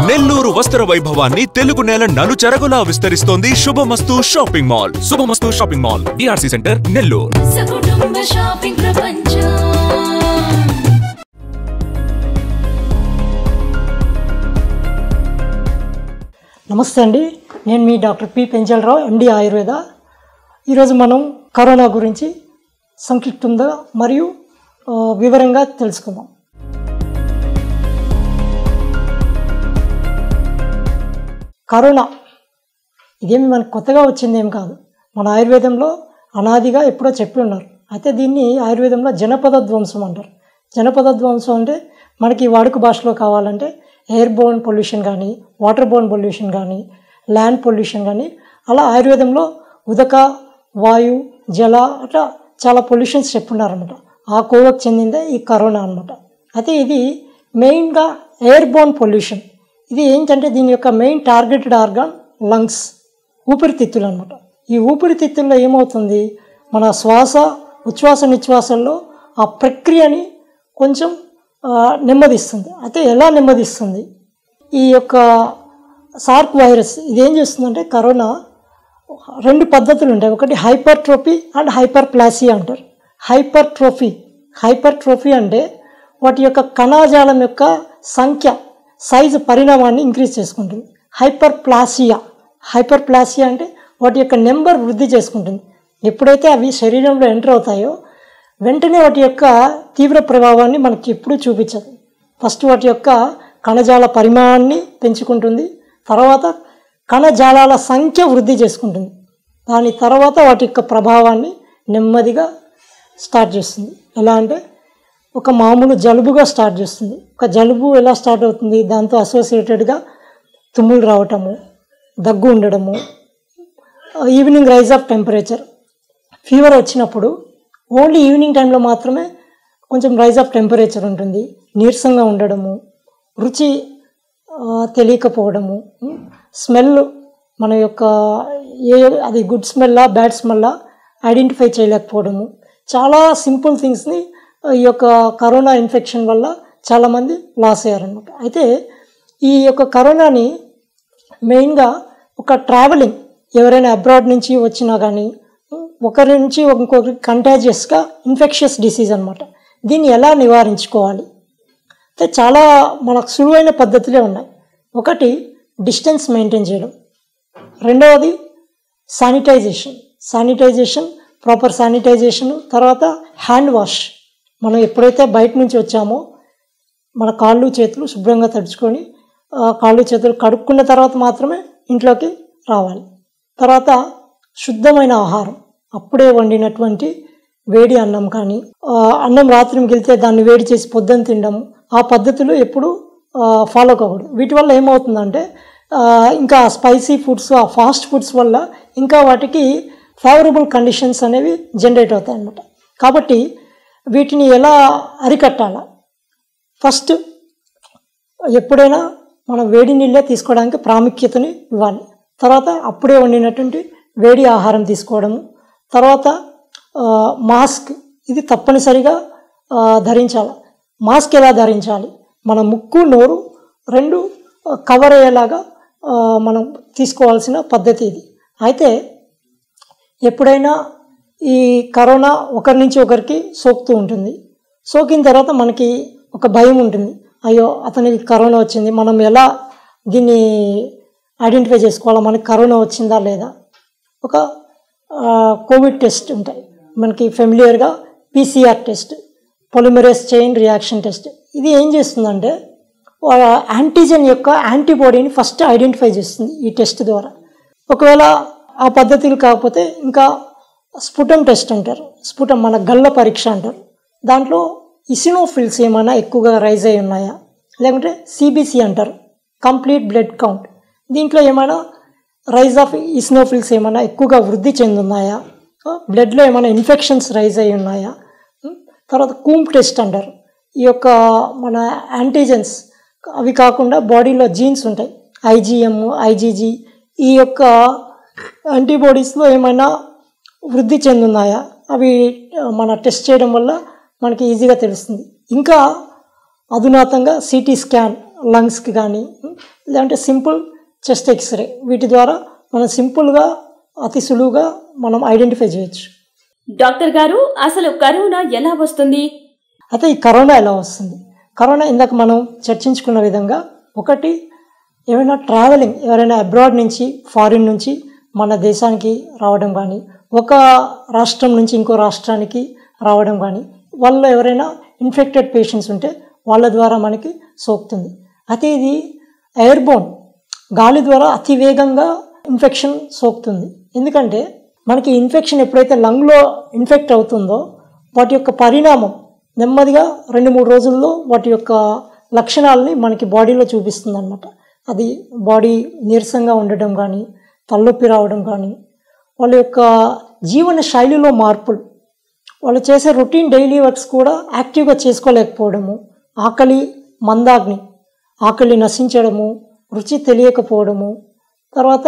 నెల్లూరు వస్త్ర వైభవాన్ని తెలుగు నేల నలుచెరగులా విస్తరిస్తోంది Subhamasthu shopping mall Subhamasthu shopping mall DRC centre Nellore సకుటుంబ షాపింగ్ ప్రపంచం నమస్తే అండి నేను మీ doctor P Penchalarao MD Ayurveda ఈరోజు మనం కరోనా గురించి సంక్షిప్తంగా మరియు ఆ, వివరంగా తెలుసుకుందాం కరోనా ఇదేమి మనకు కొత్తగా వచ్చింది ఏం కాదు మన ఆయుర్వేదంలో అనాదిగా ఎప్పుడో చెప్పి ఉన్నారు అయితే దీన్ని ఆయుర్వేదంలో జనపద ధ్వంసం అంటారు జనపద ధ్వంసం అంటే మనకి వాడుక భాషలో కావాలంటే ఎయిర్ బోర్న్ పొల్యూషన్ కానీ వాటర్ బోర్న్ పొల్యూషన్ కానీ ల్యాండ్ పొల్యూషన్ కానీ అలా ఆయుర్వేదంలో ఉదక వాయు జల అట్లా చాలా పొల్యూషన్స్ చెప్పున్నారనమాట ఆ కోవకు చెందిందే ఈ కరోనా అనమాట అయితే ఇది మెయిన్గా ఎయిర్ బోర్న్ పొల్యూషన్ ఇది ఏంటంటే దీని యొక్క మెయిన్ టార్గెటెడ్ ఆర్గాన్ లంగ్స్ ఊపిరితిత్తులు అనమాట ఈ ఊపిరితిత్తుల్లో ఏమవుతుంది మన శ్వాస ఉచ్ఛ్వాస నిశ్వాసంలో ఆ ప్రక్రియని కొంచెం ఆ, నెమ్మదిస్తుంది అయితే ఎలా నెమ్మదిస్తుంది ఈ యొక్క సార్క్ వైరస్ ఇది ఏం చేస్తుందంటే కరోనా రెండు పద్ధతులు ఉంటాయి ఒకటి హైపర్ట్రోఫీ అండ్ హైపర్ ప్లాసియా అంటారు హైపర్ట్రోఫీ హైపర్ట్రోఫీ అంటే వాటి యొక్క కణాజాలం యొక్క సంఖ్య సైజు పరిణామాన్ని ఇంక్రీజ్ చేసుకుంటుంది హైపర్ ప్లాసియా హైపర్ ప్లాసియా అంటే వాటి యొక్క నెంబర్ వృద్ధి చేసుకుంటుంది ఎప్పుడైతే అవి శరీరంలో ఎంటర్ అవుతాయో వెంటనే వాటి యొక్క తీవ్ర ప్రభావాన్ని మనకి ఎప్పుడూ చూపించదు ఫస్ట్ వాటి యొక్క కణజాల పరిమాణాన్ని పెంచుకుంటుంది తర్వాత కణజాలాల సంఖ్య వృద్ధి చేసుకుంటుంది దాని తర్వాత వాటి యొక్క ప్రభావాన్ని నెమ్మదిగా స్టార్ట్ చేస్తుంది ఎలా అంటే ఒక మామూలు జలుబుగా స్టార్ట్ చేస్తుంది ఒక జలుబు ఎలా స్టార్ట్ అవుతుంది దాంతో అసోసియేటెడ్గా తుమ్ములు రావటము దగ్గు ఉండడము evening rise of temperature fever వచ్చినప్పుడు ఓన్లీ ఈవినింగ్ టైంలో మాత్రమే కొంచెం రైజ్ ఆఫ్ టెంపరేచర్ ఉంటుంది నీరసంగా ఉండడము రుచి ఆ, తెలియకపోవడము స్మెల్ మన యొక్క ఏ అది గుడ్ స్మెల్లా బ్యాడ్ స్మెల్లా ఐడెంటిఫై చేయలేకపోవడము చాలా సింపుల్ థింగ్స్ని ఈ యొక్క కరోనా ఇన్ఫెక్షన్ వల్ల చాలామంది లాస్ అయ్యారనమాట అయితే ఈ యొక్క కరోనాని మెయిన్గా ఒక ట్రావెలింగ్ ఎవరైనా అబ్రాడ్ నుంచి వచ్చినా కానీ ఒకరి నుంచి ఇంకొకరికి కంటాజియస్గా ఇన్ఫెక్షియస్ డిసీజ్ అనమాట దీన్ని ఎలా నివారించుకోవాలి అయితే చాలా మనకు సులువైన పద్ధతులే ఉన్నాయి ఒకటి డిస్టెన్స్ మెయింటైన్ చేయడం రెండవది శానిటైజేషన్ శానిటైజేషన్ ప్రాపర్ శానిటైజేషన్ తర్వాత హ్యాండ్ వాష్ మనం ఎప్పుడైతే బయట నుంచి వచ్చామో మన కాళ్ళు చేతులు శుభ్రంగా తడుచుకొని ఆ, కాళ్ళు చేతులు కడుక్కున్న తర్వాత మాత్రమే ఇంట్లోకి రావాలి తర్వాత శుద్ధమైన ఆహారం అప్పుడే వండినటువంటి వేడి అన్నం కానీ ఆ, అన్నం రాత్రి మిగిలితే దాన్ని వేడి చేసి పొద్దున్న తినడం ఆ పద్ధతులు ఎప్పుడు ఫాలో కాకూడదు వీటి వల్ల ఏమవుతుందంటే ఆ, ఇంకా స్పైసీ ఫుడ్స్ ఆ ఫాస్ట్ ఫుడ్స్ వల్ల ఇంకా వాటికి ఫేవరబుల్ కండిషన్స్ అనేవి జనరేట్ అవుతాయి అన్నమాట కాబట్టి వీటిని ఎలా అరికట్టాలా ఫస్ట్ ఎప్పుడైనా మనం వేడి నీళ్ళే తీసుకోవడానికి ప్రాముఖ్యతని ఇవ్వాలి తర్వాత అప్పుడే వండినటువంటి వేడి ఆహారం తీసుకోవడము తర్వాత ఆ, మాస్క్ ఇది తప్పనిసరిగా ఆ, ధరించాలి మాస్క్ ఎలా ధరించాలి మన ముక్కు నోరు రెండు ఆ, కవర్ అయ్యేలాగా ఆ, మనం తీసుకోవాల్సిన పద్ధతి ఇది అయితే ఎప్పుడైనా ఈ కరోనా ఒకరి నుంచి ఒకరికి సోకుతూ ఉంటుంది సోకిన తర్వాత మనకి ఒక భయం ఉంటుంది అయ్యో అతనికి కరోనా వచ్చింది మనం ఎలా దీన్ని ఐడెంటిఫై చేసుకోవాలా మనకి కరోనా వచ్చిందా లేదా ఒక ఆ, కోవిడ్ టెస్ట్ ఉంటాయి మనకి ఫెమిలియర్గా PCR test polymerase chain reaction test ఇది ఏం చేస్తుందంటే ఆ యాంటీజెన్ యొక్క యాంటీబాడీని ఫస్ట్ ఐడెంటిఫై చేస్తుంది ఈ టెస్ట్ ద్వారా ఒకవేళ ఆ పద్ధతులు కాకపోతే ఇంకా స్ఫుటం టెస్ట్ అంటారు స్ఫుటం మన గల్ల పరీక్ష అంటారు దాంట్లో ఇసినోఫిల్స్ ఏమైనా ఎక్కువగా రైజ్ అయి ఉన్నాయా లేకుంటే సిబిసి అంటారు కంప్లీట్ బ్లడ్ కౌంట్ దీంట్లో ఏమైనా రైజ్ ఆఫ్ ఇసినోఫిల్స్ ఏమైనా ఎక్కువగా వృద్ధి చెందున్నాయా బ్లడ్లో ఏమైనా ఇన్ఫెక్షన్స్ రైజ్ అయి ఉన్నాయా ఉం? తర్వాత కూమ్ టెస్ట్ అంటారు ఈ యొక్క మన యాంటీజెన్స్ అవి కాకుండా బాడీలో జీన్స్ ఉంటాయి ఐజీఎం ఐజీజీ ఈ యొక్క యాంటీబాడీస్లో ఏమైనా వృద్ధి చెందున్నాయా అవి ఆ, మన టెస్ట్ చేయడం వల్ల మనకి ఈజీగా తెలుస్తుంది ఇంకా అధునాతంగా సిటీ స్కాన్ లంగ్స్కి కానీ లేదంటే సింపుల్ చెస్ట్ ఎక్స్రే వీటి ద్వారా మనం సింపుల్గా అతి సులువుగా మనం ఐడెంటిఫై చేయొచ్చు డాక్టర్ గారు అసలు కరోనా ఎలా వస్తుంది అయితే ఈ కరోనా ఎలా వస్తుంది కరోనా ఇందాక మనం చర్చించుకున్న విధంగా ఒకటి ఏమైనా ట్రావెలింగ్ ఎవరైనా అబ్రాడ్ నుంచి ఫారిన్ నుంచి మన దేశానికి రావడం కానీ ఒక రాష్ట్రం నుంచి ఇంకో రాష్ట్రానికి రావడం కానీ వాళ్ళు ఎవరైనా ఇన్ఫెక్టెడ్ పేషెంట్స్ ఉంటే వాళ్ళ ద్వారా మనకి సోకుతుంది అయితే ఇది ఎయిర్బోన్ గాలి ద్వారా అతి వేగంగా ఇన్ఫెక్షన్ సోకుతుంది ఎందుకంటే మనకి ఇన్ఫెక్షన్ ఎప్పుడైతే లంగ్లో ఇన్ఫెక్ట్ అవుతుందో వాటి యొక్క పరిణామం నెమ్మదిగా రెండు మూడు రోజుల్లో వాటి యొక్క లక్షణాలని మనకి బాడీలో చూపిస్తుంది అనమాట అది బాడీ నీరసంగా ఉండడం కానీ తలనొప్పి రావడం కానీ వాళ్ళ యొక్క జీవన శైలిలో మార్పులు వాళ్ళు చేసే రొటీన్ డైలీ వర్క్స్ కూడా యాక్టివ్గా చేసుకోలేకపోవడము ఆకలి మందాగ్ని ఆకలి నశించడము రుచి తెలియకపోవడము తర్వాత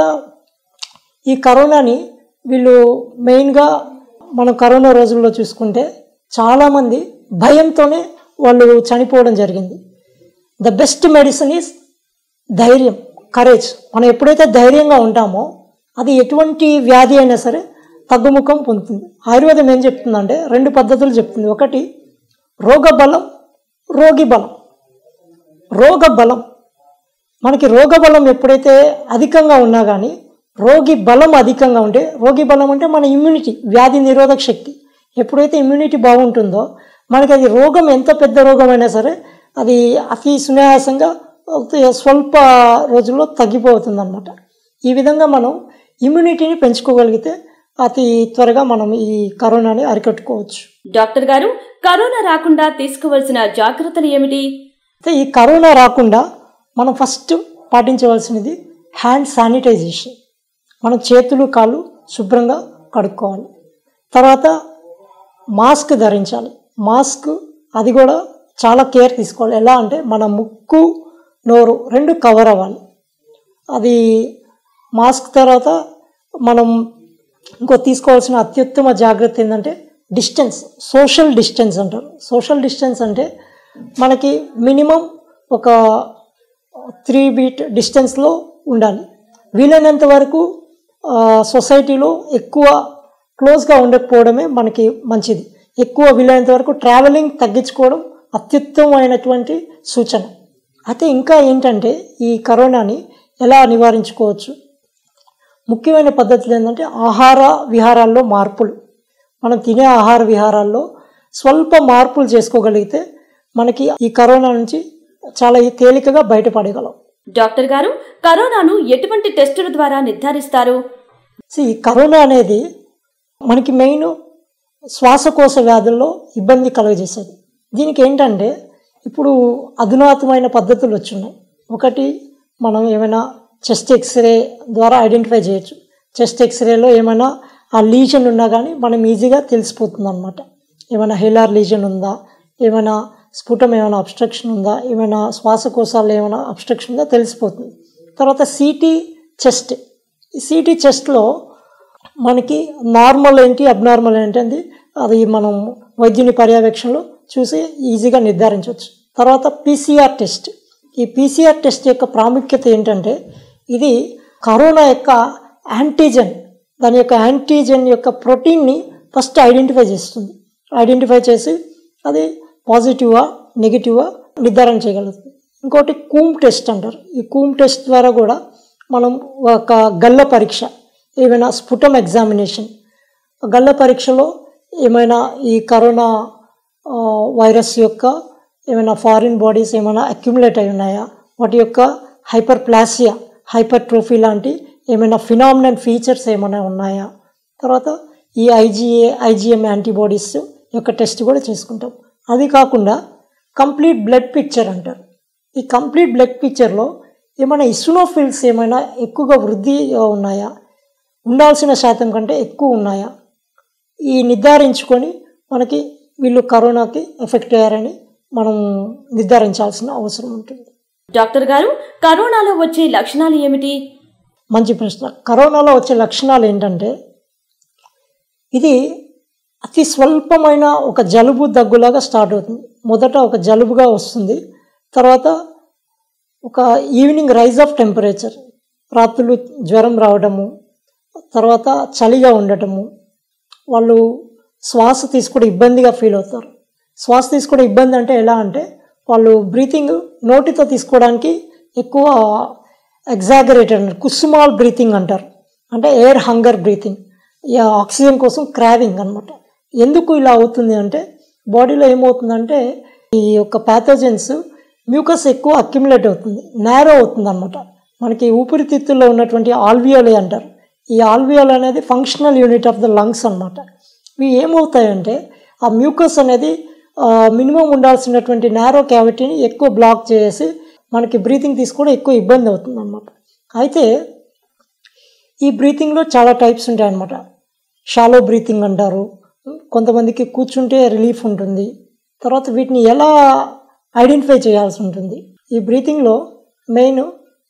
ఈ కరోనాని వీళ్ళు మెయిన్గా మనం కరోనా రోజుల్లో చూసుకుంటే చాలామంది భయంతోనే వాళ్ళు చనిపోవడం జరిగింది ద బెస్ట్ మెడిసిన్ ఈజ్ ధైర్యం కరేజ్ మనం ఎప్పుడైతే ధైర్యంగా ఉంటామో అది ఎటువంటి వ్యాధి అయినా సరే తగ్గుముఖం పొందుతుంది ఆయుర్వేదం ఏం చెప్తుందంటే రెండు పద్ధతులు చెప్తుంది ఒకటి రోగ బలం రోగి బలం రోగ బలం మనకి రోగ బలం ఎప్పుడైతే అధికంగా ఉన్నా కానీ రోగి బలం అధికంగా ఉంటే రోగి బలం అంటే మన ఇమ్యూనిటీ వ్యాధి నిరోధక శక్తి ఎప్పుడైతే ఇమ్యూనిటీ బాగుంటుందో మనకి అది రోగం ఎంత పెద్ద రోగమైనా సరే అది అతి సునాయాసంగా స్వల్ప రోజుల్లో తగ్గిపోతుంది అనమాట ఈ విధంగా మనం ఇమ్యూనిటీని పెంచుకోగలిగితే అతి త్వరగా మనం ఈ కరోనాని అరికట్టుకోవచ్చు డాక్టర్ గారు కరోనా రాకుండా తీసుకోవాల్సిన జాగ్రత్తలు ఏమిటి అయితే ఈ కరోనా రాకుండా మనం ఫస్ట్ పాటించవలసినది హ్యాండ్ శానిటైజేషన్ మన చేతులు కాళ్ళు శుభ్రంగా కడుక్కోవాలి తర్వాత మాస్క్ ధరించాలి మాస్క్ అది కూడా చాలా కేర్ తీసుకోవాలి ఎలా అంటే మన ముక్కు నోరు రెండు కవర్ అవ్వాలి అది మాస్క్ తర్వాత మనం ఇంకో తీసుకోవాల్సిన అత్యుత్తమ జాగ్రత్త ఏంటంటే డిస్టెన్స్ సోషల్ డిస్టెన్స్ అంటారు సోషల్ డిస్టెన్స్ అంటే మనకి మినిమం ఒక త్రీ బీట్ డిస్టెన్స్లో ఉండాలి వీలైనంత వరకు ఆ, సొసైటీలో ఎక్కువ క్లోజ్గా ఉండకపోవడమే మనకి మంచిది ఎక్కువ వీలైనంత వరకు ట్రావెలింగ్ తగ్గించుకోవడం అత్యుత్తమైనటువంటి సూచన అయితే ఇంకా ఏంటంటే ఈ కరోనాని ఎలా నివారించుకోవచ్చు ముఖ్యమైన పద్ధతులు ఏంటంటే ఆహార విహారాల్లో మార్పులు మనం తినే ఆహార విహారాల్లో స్వల్ప మార్పులు చేసుకోగలిగితే మనకి ఈ కరోనా నుంచి చాలా తేలికగా బయటపడగలం డాక్టర్ గారు కరోనాను ఎటువంటి టెస్టుల ద్వారా నిర్ధారిస్తారు సో ఈ కరోనా అనేది మనకి మెయిన్ శ్వాసకోశ వ్యాధుల్లో ఇబ్బంది కలుగజేసేది దీనికి ఏంటంటే ఇప్పుడు అధునాతమైన పద్ధతులు వచ్చున్నాయి ఒకటి మనం ఏమైనా చెస్ట్ ఎక్స్రే ద్వారా ఐడెంటిఫై చేయొచ్చు చెస్ట్ ఎక్స్రేలో ఏమైనా ఆ లీజన్ ఉన్నా కానీ మనం ఈజీగా తెలిసిపోతుంది అనమాట ఏమైనా హెలార్ లీజన్ ఉందా ఏమైనా స్ఫుటం ఏమైనా అబ్స్ట్రక్షన్ ఉందా ఏమైనా శ్వాసకోశాల్లో ఏమైనా అబ్స్ట్రక్షన్ ఉందా తెలిసిపోతుంది తర్వాత సిటీ చెస్ట్ ఈ సిటీ చెస్ట్లో మనకి నార్మల్ ఏంటి అబ్నార్మల్ ఏంటి అది అది మనం వైద్యుని పర్యవేక్షణలో చూసి ఈజీగా నిర్ధారించవచ్చు తర్వాత పీసీఆర్ టెస్ట్ ఈ పీసీఆర్ టెస్ట్ యొక్క ప్రాముఖ్యత ఏంటంటే ఇది కరోనా యొక్క యాంటీజెన్ దాని యొక్క యాంటీజెన్ యొక్క ప్రోటీన్ని ఫస్ట్ ఐడెంటిఫై చేస్తుంది ఐడెంటిఫై చేసి అది పాజిటివా నెగిటివా నిర్ధారణ చేయగలుగుతుంది ఇంకోటి కూమ్ టెస్ట్ అంటారు ఈ కూమ్ టెస్ట్ ద్వారా కూడా మనం ఒక గల్ల పరీక్ష ఏమైనా స్ఫుటం ఎగ్జామినేషన్ గల్ల పరీక్షలో ఏమైనా ఈ కరోనా ఆ, వైరస్ యొక్క ఏమైనా ఫారిన్ బాడీస్ ఏమైనా అక్యుములేట్ అయి ఉన్నాయా వాటి యొక్క హైపర్ ప్లాసియా హైపర్ ట్రోఫీ లాంటి ఏమైనా ఫినామినల్ ఫీచర్స్ ఏమైనా ఉన్నాయా తర్వాత ఈ ఐజీఏ ఐజీఎం యాంటీబాడీస్ యొక్క టెస్ట్ కూడా చేసుకుంటాం అది కాకుండా కంప్లీట్ బ్లడ్ పిక్చర్ అంటారు ఈ కంప్లీట్ బ్లడ్ పిక్చర్లో ఏమైనా ఇసునోఫిల్స్ ఏమైనా ఎక్కువగా వృద్ధి ఉన్నాయా ఉండాల్సిన శాతం కంటే ఎక్కువ ఉన్నాయా ఈ నిర్ధారించుకొని మనకి వీళ్ళు కరోనాకి ఎఫెక్ట్ అయ్యారని మనం నిర్ధారించాల్సిన అవసరం ఉంటుంది డాక్టర్ గారు కరోనాలో వచ్చే లక్షణాలు ఏమిటి మంచి ప్రశ్న కరోనాలో వచ్చే లక్షణాలు ఏంటంటే ఇది అతి స్వల్పమైన ఒక జలుబు దగ్గులాగా స్టార్ట్ అవుతుంది మొదట ఒక జలుబుగా వస్తుంది తర్వాత ఒక ఈవినింగ్ రైజ్ ఆఫ్ టెంపరేచర్ రాత్రులు జ్వరం రావడము తర్వాత చలిగా ఉండటము వాళ్ళు శ్వాస తీసుకోవడం ఇబ్బందిగా ఫీల్ అవుతారు శ్వాస తీసుకోవడం ఇబ్బంది అంటే ఎలా అంటే వాళ్ళు బ్రీతింగ్ నోటితో తీసుకోవడానికి ఎక్కువ ఎగ్జాగరేటెడ్ అంటారు కుసుమాల్ బ్రీతింగ్ అంటారు అంటే ఎయిర్ హంగర్ బ్రీతింగ్ ఈ ఆక్సిజన్ కోసం క్రావింగ్ అనమాట ఎందుకు ఇలా అవుతుంది అంటే బాడీలో ఏమవుతుందంటే ఈ యొక్క ప్యాథోజన్స్ మ్యూకస్ ఎక్కువ అక్యుములేట్ అవుతుంది నేరో అవుతుంది అనమాట మనకి ఊపిరితిత్తుల్లో ఉన్నటువంటి ఆల్వియోలే అంటారు ఈ ఆల్వియోల్ అనేది functional unit of the lungs అనమాట ఇవి ఏమవుతాయంటే ఆ మ్యూకస్ అనేది మినిమం ఉండాల్సినటువంటి నేరో క్యావిటీని ఎక్కువ బ్లాక్ చేసి మనకి బ్రీతింగ్ తీసుకోవడం ఎక్కువ ఇబ్బంది అవుతుంది అనమాట అయితే ఈ బ్రీతింగ్లో చాలా టైప్స్ ఉంటాయి అన్నమాట షాలో బ్రీతింగ్ అంటారు కొంతమందికి కూర్చుంటే రిలీఫ్ ఉంటుంది తర్వాత వీటిని ఎలా ఐడెంటిఫై చేయాల్సి ఉంటుంది ఈ బ్రీతింగ్లో మెయిన్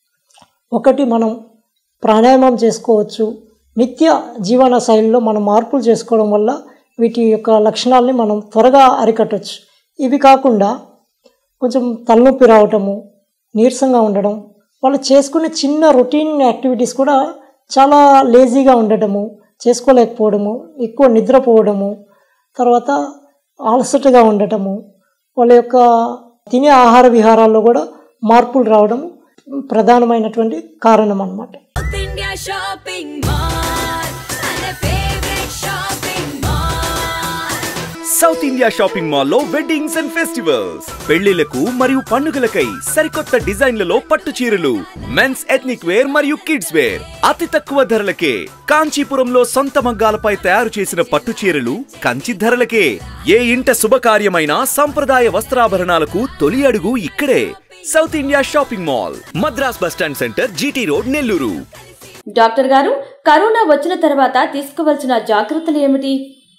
ఒకటి మనం ప్రాణాయామం చేసుకోవచ్చు నిత్య జీవన శైలిలో మనం మార్పులు చేసుకోవడం వల్ల వీటి యొక్క లక్షణాలని మనం త్వరగా అరికట్టవచ్చు ఇవి కాకుండా కొంచెం తలనొప్పి రావటము నీరసంగా ఉండడం వాళ్ళు చేసుకునే చిన్న రొటీన్ యాక్టివిటీస్ కూడా చాలా లేజీగా ఉండటము చేసుకోలేకపోవడము ఎక్కువ నిద్రపోవడము తర్వాత అలసటగా ఉండటము వాళ్ళ యొక్క తినే ఆహార విహారాల్లో కూడా మార్పులు రావడం ప్రధానమైనటువంటి కారణం అన్నమాట South India Shopping Mall. And a favorite shopping mall. South India shopping మాల్లో వెడ్డింగ్స్ అండ్ ఫెస్టివల్స్ పెళ్లిలకు మరియు పండుగలకై సరికొత్త డిజైన్లలో పట్టు చీరలు మెన్స్ ఎథ్నిక్ వేర్ మరియు కిడ్స్ వేర్ అతి తక్కువ ధరలకే కాంచీపురంలో సొంత మగ్గాలపై తయారు చేసిన పట్టు చీరలు కంచి ధరలకే ఏ ఇంట శుభకార్యమైన సంప్రదాయ వస్త్రాభరణాలకు తొలి అడుగు ఇక్కడే South India shopping mall Madras bus stand centre GT road Nellore doctor గారు కరోనా వచ్చిన తర్వాత తీసుకోవాల్సిన జాగ్రత్తలు ఏమిటి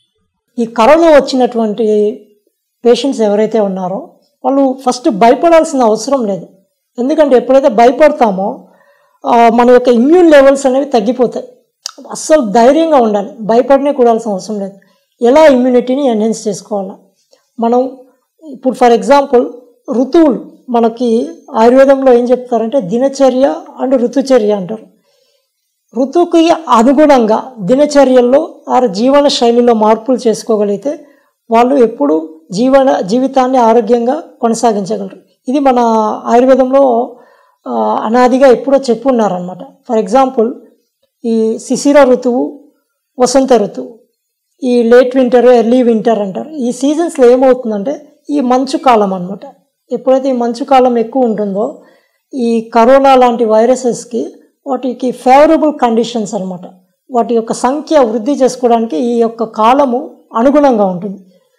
ఈ కరోనా వచ్చినటువంటి పేషెంట్స్ ఎవరైతే ఉన్నారో వాళ్ళు ఫస్ట్ భయపడాల్సిన అవసరం లేదు ఎందుకంటే ఎప్పుడైతే భయపడతామో ఆ, మన యొక్క ఇమ్యూన్ లెవెల్స్ అనేవి తగ్గిపోతాయి అస్సలు ధైర్యంగా ఉండాలి భయపడనే కూడాల్సిన అవసరం లేదు ఎలా ఇమ్యూనిటీని ఎన్హాన్స్ చేసుకోవాలా మనం ఇప్పుడు ఫర్ ఎగ్జాంపుల్ ఋతువులు మనకి ఆయుర్వేదంలో ఏం చెప్తారంటే దినచర్య అండ్ ఋతుచర్య అంటారు ఋతువుకి అనుగుణంగా దినచర్యల్లో వారి జీవన శైలిలో మార్పులు చేసుకోగలిగితే వాళ్ళు ఎప్పుడు జీవన జీవితాన్ని ఆరోగ్యంగా కొనసాగించగలరు ఇది మన ఆయుర్వేదంలో ఆ, అనాదిగా ఎప్పుడో చెప్పున్నారనమాట ఫర్ ఎగ్జాంపుల్ ఈ శిశిర ఋతువు వసంత ఋతువు ఈ లేట్ వింటర్ ఎర్లీ వింటర్ అంటారు ఈ సీజన్స్లో ఏమవుతుందంటే ఈ మంచు కాలం అనమాట ఎప్పుడైతే ఈ మంచు కాలం ఎక్కువ ఉంటుందో ఈ కరోనా లాంటి వైరసెస్కి వాటికి ఫేవరబుల్ కండిషన్స్ అనమాట వాటి యొక్క సంఖ్య వృద్ధి చేసుకోవడానికి ఈ యొక్క కాలము అనుగుణంగా ఉంటుంది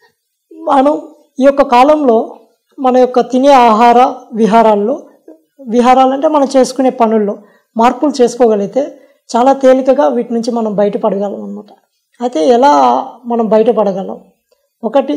మనం ఈ యొక్క కాలంలో మన యొక్క తినే ఆహార విహారాల్లో విహారాలంటే మనం చేసుకునే పనుల్లో మార్పులు చేసుకోగలిగితే చాలా తేలికగా వీటి నుంచి మనం బయటపడగలం అనమాట అయితే ఎలా మనం బయటపడగలం ఒకటి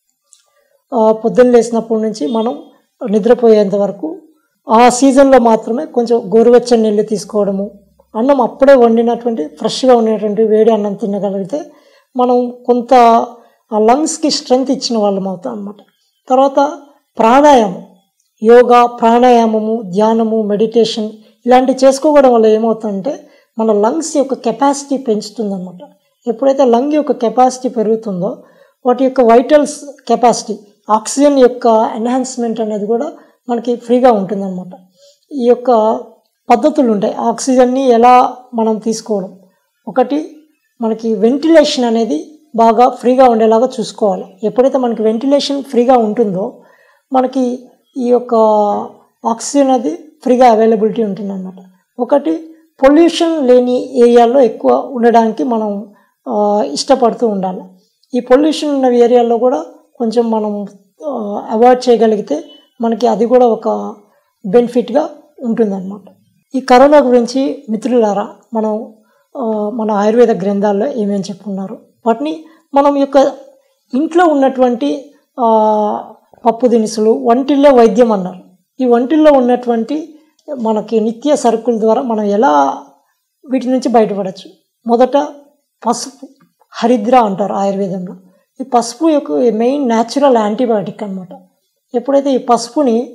ఆ, పొద్దున్న లేచినప్పటి నుంచి మనం నిద్రపోయేంత వరకు ఆ సీజన్లో మాత్రమే కొంచెం గోరువెచ్చని నీళ్ళు తీసుకోవడము అన్నం అప్పుడే వండినటువంటి ఫ్రెష్గా ఉన్నటువంటి వేడి అన్నం తినగలిగితే మనం కొంత ఆ లంగ్స్కి స్ట్రెంగ్త్ ఇచ్చిన వాళ్ళం అవుతాం అనమాట తర్వాత ప్రాణాయామం యోగా ప్రాణాయామము ధ్యానము మెడిటేషన్ ఇలాంటివి చేసుకోవడం వల్ల ఏమవుతుందంటే మన లంగ్స్ యొక్క కెపాసిటీ పెంచుతుందన్నమాట ఎప్పుడైతే లంగ్ యొక్క కెపాసిటీ పెరుగుతుందో వాటి యొక్క వైటల్స్ కెపాసిటీ ఆక్సిజన్ యొక్క ఎన్హాన్స్మెంట్ అనేది కూడా మనకి ఫ్రీగా ఉంటుందన్నమాట ఈ యొక్క పద్ధతులు ఉంటాయి ఆక్సిజన్ని ఎలా మనం తీసుకోవడం ఒకటి మనకి వెంటిలేషన్ అనేది బాగా ఫ్రీగా ఉండేలాగా చూసుకోవాలి ఎప్పుడైతే మనకి వెంటిలేషన్ ఫ్రీగా ఉంటుందో మనకి ఈ యొక్క ఆక్సిజన్ అది ఫ్రీగా అవైలబిలిటీ ఉంటుందన్నమాట ఒకటి పొల్యూషన్ లేని ఏరియాల్లో ఎక్కువ ఉండడానికి మనం ఆ, ఇష్టపడుతూ ఉండాలి ఈ పొల్యూషన్ ఉన్న ఏరియాల్లో కూడా కొంచెం మనం అవాయిడ్ చేయగలిగితే మనకి అది కూడా ఒక బెనిఫిట్గా ఉంటుందన్నమాట ఈ కరోనా గురించి మిత్రులారా మనం ఆ, మన ఆయుర్వేద గ్రంథాల్లో ఏమేమి చెప్పున్నారు వాటిని మనం యొక్క ఇంట్లో ఉన్నటువంటి ఆ, పప్పు దినుసులు వంటిల్లో వైద్యం అన్నారు ఈ వంటిల్లో ఉన్నటువంటి మనకి నిత్య సరుకుల ద్వారా మనం ఎలా వీటి నుంచి బయటపడచ్చు మొదట పసుపు హరిద్ర అంటారు ఆయుర్వేదంలో ఈ పసుపు యొక్క మెయిన్ న్యాచురల్ యాంటీబయాటిక్ అన్నమాట ఎప్పుడైతే ఈ పసుపుని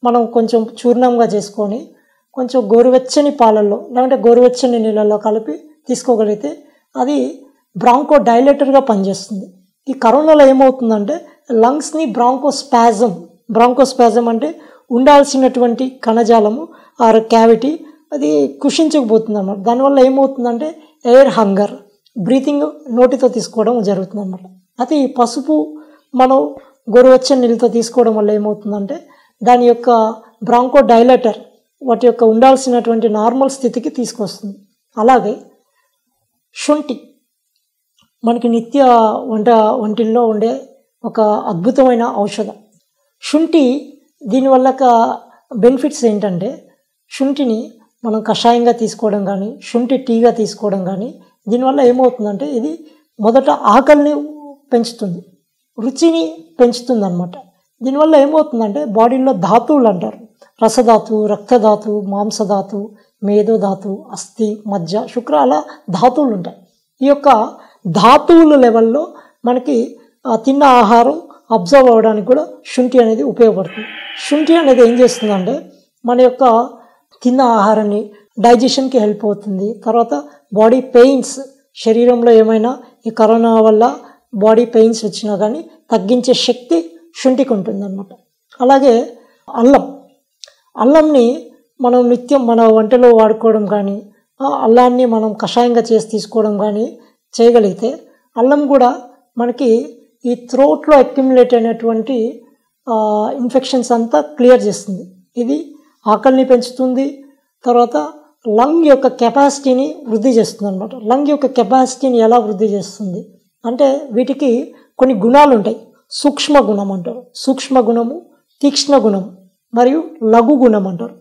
మనం కొంచెం చూర్ణంగా చేసుకొని కొంచెం గోరువెచ్చని పాలల్లో లేదంటే గోరువెచ్చని నీళ్ళల్లో కలిపి తీసుకోగలిగితే అది బ్రాంకో డైలేటర్గా పనిచేస్తుంది ఈ కరోనాలో ఏమవుతుందంటే లంగ్స్ని బ్రాంకోస్పాజం బ్రాంకోస్పాజం అంటే ఉండాల్సినటువంటి కణజాలము ఆర్ క్యావిటీ అది కుషించకపోతుంది అన్నమాట దానివల్ల ఏమవుతుందంటే ఎయిర్ హంగర్ బ్రీతింగ్ నోటితో తీసుకోవడం జరుగుతుంది అన్నమాట అయితే ఈ పసుపు మనం గోరువెచ్చని నీళ్ళతో తీసుకోవడం వల్ల ఏమవుతుందంటే దాని యొక్క బ్రాంకో డైలటర్ వాటి యొక్క ఉండాల్సినటువంటి నార్మల్ స్థితికి తీసుకొస్తుంది అలాగే శుంఠి మనకి నిత్య వంట వంటిల్లో ఉండే ఒక అద్భుతమైన ఔషధం శుంఠి దీనివల్ల బెనిఫిట్స్ ఏంటంటే శుంఠిని మనం కషాయంగా తీసుకోవడం కానీ శుంఠి టీగా తీసుకోవడం కానీ దీనివల్ల ఏమవుతుందంటే ఇది మొదట ఆకలిని పెంచుతుంది రుచిని పెంచుతుంది అనమాట దీనివల్ల ఏమవుతుందంటే బాడీలో ధాతువులు అంటారు రసధాతు రక్తధాతు మాంసధాతు మేధోధాతు అస్థి మజ్జ శుక్ర అలా ధాతువులు ఉంటాయి ఈ యొక్క ధాతువుల లెవెల్లో మనకి ఆ తిన్న ఆహారం అబ్జర్వ్ అవ్వడానికి కూడా శుంఠి అనేది ఉపయోగపడుతుంది శుంఠి అనేది ఏం చేస్తుందంటే మన యొక్క తిన్న ఆహారాన్ని డైజెషన్కి హెల్ప్ అవుతుంది తర్వాత బాడీ పెయిన్స్ శరీరంలో ఏమైనా ఈ కరోనా వల్ల బాడీ పెయిన్స్ వచ్చినా కానీ తగ్గించే శక్తి శుంఠికి ఉంటుందన్నమాట అలాగే అల్లం అల్లంని మనం నిత్యం మన వంటలో వాడుకోవడం కానీ ఆ అల్లాన్ని మనం కషాయంగా చేసి తీసుకోవడం కానీ చేయగలిగితే అల్లం కూడా మనకి ఈ థ్రోట్లో అక్యుములేట్ అయినటువంటి ఇన్ఫెక్షన్స్ అంతా క్లియర్ చేస్తుంది ఇది ఆకలిని పెంచుతుంది తర్వాత లంగ్ యొక్క కెపాసిటీని వృద్ధి చేస్తుంది అనమాట లంగ్ యొక్క కెపాసిటీని ఎలా వృద్ధి చేస్తుంది అంటే వీటికి కొన్ని గుణాలు ఉంటాయి సూక్ష్మ గుణం అంటారు సూక్ష్మ గుణము తీక్ష్ణ గుణం మరియు లఘు గుణం అంటారు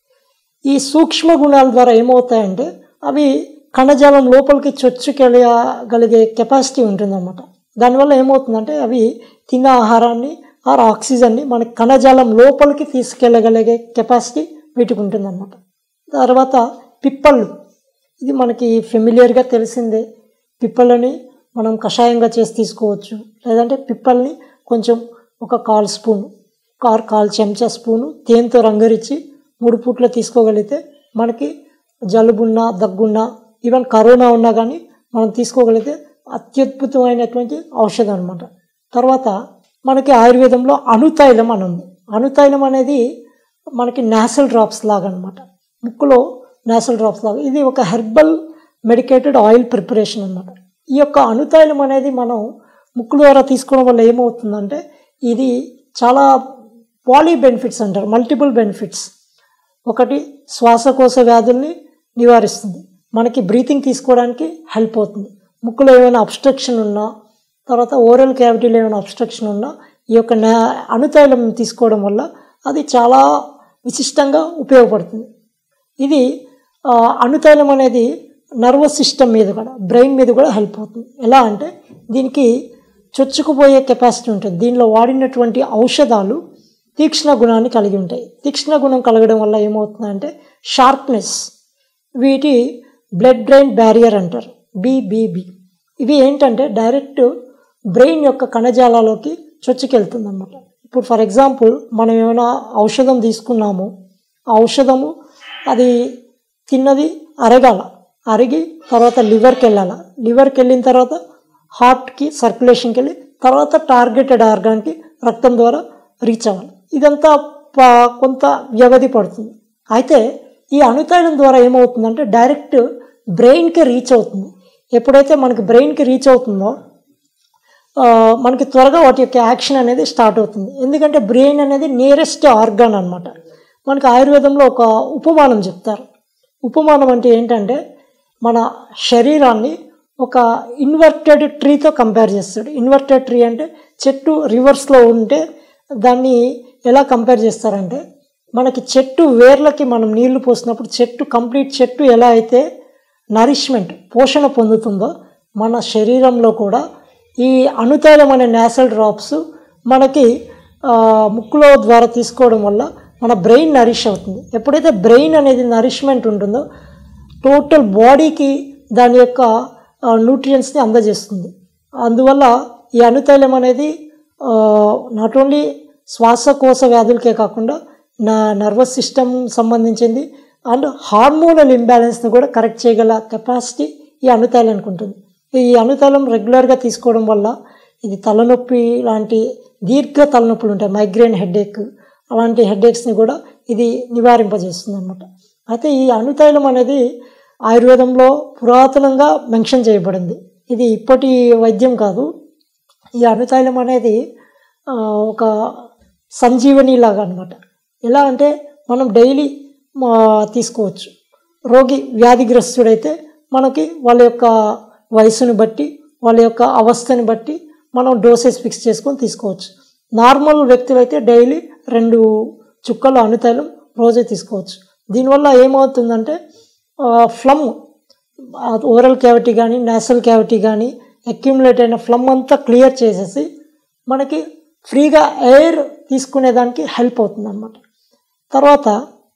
ఈ సూక్ష్మ గుణాల ద్వారా ఏమవుతాయంటే అవి కణజాలం లోపలికి చొచ్చుకెళ్ళగలిగే కెపాసిటీ ఉంటుందన్నమాట దానివల్ల ఏమవుతుందంటే అవి తిన్న ఆహారాన్ని ఆర్ ఆక్సిజన్ని మన కణజాలం లోపలికి తీసుకెళ్ళగలిగే కెపాసిటీ వీటికి ఉంటుందన్నమాట తర్వాత పిప్పళ్ళు ఇది మనకి ఫెమిలియర్గా తెలిసిందే పిప్పలని మనం కషాయంగా చేసి తీసుకోవచ్చు లేదంటే పిప్పల్ని కొంచెం ఒక కాల్ స్పూన్ కార్ కాల్ చెంచా స్పూను తేనెతో రంగరించి మూడు పూట్ల తీసుకోగలిగితే మనకి జలుబున్నా దగ్గున్నా ఈవెన్ కరోనా ఉన్నా కానీ మనం తీసుకోగలిగితే అత్యద్భుతమైనటువంటి ఔషధం అనమాట తర్వాత మనకి ఆయుర్వేదంలో అణుతైలం అని ఉంది అణుతైలం అనేది మనకి నాసల్ డ్రాప్స్ లాగా అనమాట ముక్కులో నాసల్ డ్రాప్స్ లాగా ఇది ఒక హెర్బల్ మెడికేటెడ్ ఆయిల్ ప్రిపరేషన్ అనమాట ఈ యొక్క అణుతైలం అనేది మనం ముక్కు ద్వారా తీసుకోవడం వల్ల ఏమవుతుందంటే ఇది చాలా పాలీ బెనిఫిట్స్ అంటారు మల్టిపుల్ బెనిఫిట్స్ ఒకటి శ్వాసకోశ వ్యాధుల్ని నివారిస్తుంది మనకి బ్రీతింగ్ తీసుకోవడానికి హెల్ప్ అవుతుంది ముక్కులో ఏమైనా అబ్స్ట్రక్షన్ ఉన్నా తర్వాత ఓరల్ క్యావిటీలో ఏమైనా అబ్స్ట్రక్షన్ ఉన్నా ఈ యొక్క నా అణుతైలం తీసుకోవడం వల్ల అది చాలా విశిష్టంగా ఉపయోగపడుతుంది ఇది ఆ, అణుతైలం అనేది నర్వస్ సిస్టమ్ మీద కూడా బ్రెయిన్ మీద కూడా హెల్ప్ అవుతుంది ఎలా అంటే దీనికి చొచ్చుకుపోయే కెపాసిటీ ఉంటుంది దీనిలో వాడినటువంటి ఔషధాలు తీక్ష్ణ గుణాన్ని కలిగి ఉంటాయి తీక్ష్ణ గుణం కలగడం వల్ల ఏమవుతుందంటే షార్ప్నెస్ వీటి బ్లడ్ బ్రెయిన్ బ్యారియర్ అంటారు బీబీబీ ఇవి ఏంటంటే డైరెక్ట్ బ్రెయిన్ యొక్క కణజాలాలోకి చొచ్చుకెళ్తుంది అనమాట ఇప్పుడు ఫర్ ఎగ్జాంపుల్ మనం ఏమైనా ఔషధం తీసుకున్నాము ఆ ఔషధము అది తిన్నది అరగాల అరిగి తర్వాత లివర్కి వెళ్ళాలి లివర్కి వెళ్ళిన తర్వాత హార్ట్కి సర్క్యులేషన్కి వెళ్ళి తర్వాత టార్గెటెడ్ ఆర్గాన్కి రక్తం ద్వారా రీచ్ అవ్వాలి ఇదంతా ప- కొంత వ్యవధి పడుతుంది అయితే ఈ అణుతైలం ద్వారా ఏమవుతుందంటే డైరెక్ట్ బ్రెయిన్కి రీచ్ అవుతుంది ఎప్పుడైతే మనకి బ్రెయిన్కి రీచ్ అవుతుందో ఆ, మనకి త్వరగా వాటి యొక్క యాక్షన్ అనేది స్టార్ట్ అవుతుంది ఎందుకంటే బ్రెయిన్ అనేది నియరెస్ట్ ఆర్గాన్ అనమాట మనకి ఆయుర్వేదంలో ఒక ఉపమానం చెప్తారు ఉపమానం అంటే ఏంటంటే మన శరీరాన్ని ఒక ఇన్వర్టెడ్ ట్రీతో కంపేర్ చేస్తాడు ఇన్వర్టెడ్ ట్రీ అంటే చెట్టు రివర్స్లో ఉంటే దాన్ని ఎలా కంపేర్ చేస్తారంటే మనకి చెట్టు వేర్లకి మనం నీళ్లు పోసినప్పుడు చెట్టు కంప్లీట్ చెట్టు ఎలా అయితే నరిష్మెంట్ పోషణ పొందుతుందో మన శరీరంలో కూడా ఈ అణుతైలం అనే నేసల్ డ్రాప్స్ మనకి ఆ, ముక్కులో ద్వారా తీసుకోవడం వల్ల మన బ్రెయిన్ నరిష్ అవుతుంది ఎప్పుడైతే బ్రెయిన్ అనేది నరిష్మెంట్ ఉంటుందో టోటల్ బాడీకి దాని యొక్క న్యూట్రియంట్స్ని అందజేస్తుంది అందువల్ల ఈ అణుతైలం అనేది నాట్ ఓన్లీ శ్వాసకోశ వ్యాధులకే కాకుండా నా నర్వస్ సిస్టమ్ సంబంధించింది అండ్ హార్మోనల్ ఇంబ్యాలెన్స్ని కూడా కరెక్ట్ చేయగల కెపాసిటీ ఈ అనుతైలానికి ఉంటుంది ఈ అనుతైలం రెగ్యులర్గా తీసుకోవడం వల్ల ఇది తలనొప్పి లాంటి దీర్ఘ తలనొప్పులు ఉంటాయి మైగ్రేన్ హెడేక్ అలాంటి హెడేక్స్ని కూడా ఇది నివారింపజేస్తుంది అనమాట అయితే ఈ అనుతైలం అనేది ఆయుర్వేదంలో పురాతనంగా మెన్షన్ చేయబడింది ఇది ఇప్పటి వైద్యం కాదు ఈ అనుతైలం అనేది ఆ, ఒక సంజీవని లాగా అనమాట ఎలా అంటే మనం డైలీ తీసుకోవచ్చు రోగి వ్యాధిగ్రస్తుడైతే మనకి వాళ్ళ యొక్క వయసుని బట్టి వాళ్ళ యొక్క అవస్థని బట్టి మనం డోసేజ్ ఫిక్స్ చేసుకొని తీసుకోవచ్చు నార్మల్ వ్యక్తులైతే డైలీ రెండు చుక్కలు అనుతైలం రోజే తీసుకోవచ్చు దీనివల్ల ఏమవుతుందంటే ఫ్లమ్ ఓరల్ క్యావిటీ కానీ నేసల్ క్యావిటీ కానీ అక్యుములేట్ అయిన ఫ్లమ్ అంతా క్లియర్ చేసేసి మనకి ఫ్రీగా ఎయిర్ తీసుకునేదానికి హెల్ప్ అవుతుంది అన్నమాట తర్వాత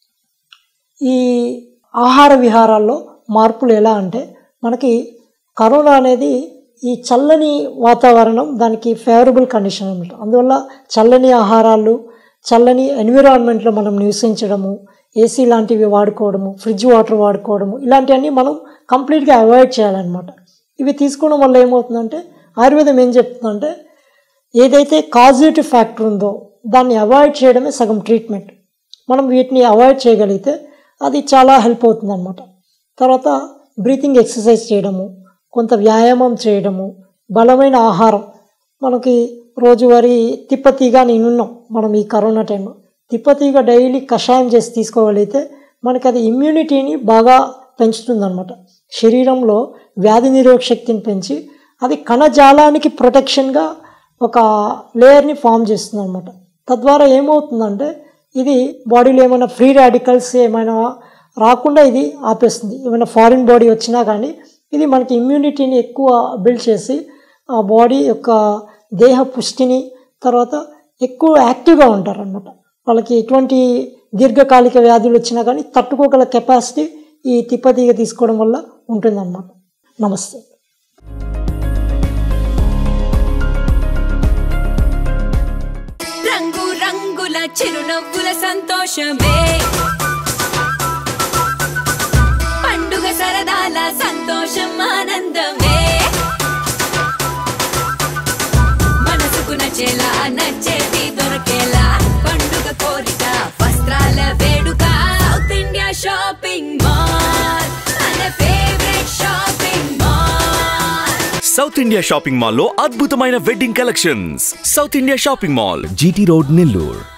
ఈ ఆహార విహారాల్లో మార్పులు ఎలా అంటే మనకి కరోనా అనేది ఈ చల్లని వాతావరణం దానికి ఫేవరబుల్ కండిషన్ అనమాట అందువల్ల చల్లని ఆహారాలు చల్లని ఎన్విరాన్మెంట్లో మనం నివసించడము ఏసీ లాంటివి వాడుకోవడము ఫ్రిడ్జ్ వాటర్ వాడుకోవడము ఇలాంటివన్నీ మనం కంప్లీట్గా అవాయిడ్ చేయాలన్నమాట ఇవి తీసుకోవడం వల్ల ఏమవుతుందంటే ఆయుర్వేదం ఏం చెప్తుందంటే ఏదైతే కాజిటివ్ ఫ్యాక్టర్ ఉందో దాన్ని అవాయిడ్ చేయడమే సగం ట్రీట్మెంట్ మనం వీటిని అవాయిడ్ చేయగలిగితే అది చాలా హెల్ప్ అవుతుంది అనమాట తర్వాత బ్రీతింగ్ ఎక్సర్సైజ్ చేయడము కొంత వ్యాయామం చేయడము బలమైన ఆహారం మనకి రోజువారీ తిప్పతీగా నేనున్నాం మనం ఈ కరోనా టైంలో తిప్పతీగా డైలీ కషాయం చేసి తీసుకోగలిగితే మనకి అది ఇమ్యూనిటీని బాగా పెంచుతుందన్నమాట శరీరంలో వ్యాధి నిరోధక శక్తిని పెంచి అది కణజాలానికి ప్రొటెక్షన్గా ఒక లేయర్ని ఫామ్ చేస్తుంది అనమాట తద్వారా ఏమవుతుందంటే ఇది బాడీలో ఏమైనా ఫ్రీ రాడికల్స్ ఏమైనా రాకుండా ఇది ఆపేస్తుంది ఏమైనా ఫారిన్ బాడీ వచ్చినా కానీ ఇది మనకి ఇమ్యూనిటీని ఎక్కువ బిల్డ్ చేసి ఆ బాడీ యొక్క దేహ పుష్టిని తర్వాత ఎక్కువ యాక్టివ్గా ఉంటారు అనమాట వాళ్ళకి ఎటువంటి దీర్ఘకాలిక వ్యాధులు వచ్చినా కానీ తట్టుకోగల కెపాసిటీ ఈ తిప్పతీగ తీసుకోవడం వల్ల ఉంటుందన్నమాట నమస్తే రంగు రంగుల చిరునవ్వుల సంతోషమే పండుగ సరదాల సంతోషం ఆనందమే మనసుకు నచ్చేలా నచ్చేది దొరకేలా పండుగ కోరిక వస్త్రాల వేడుక సౌత్ ఇండియా షాపింగ్ మాల్ మన favourite shopping mall South India shopping mall లో అద్భుతమైన wedding collections South India shopping mall GT road Nellore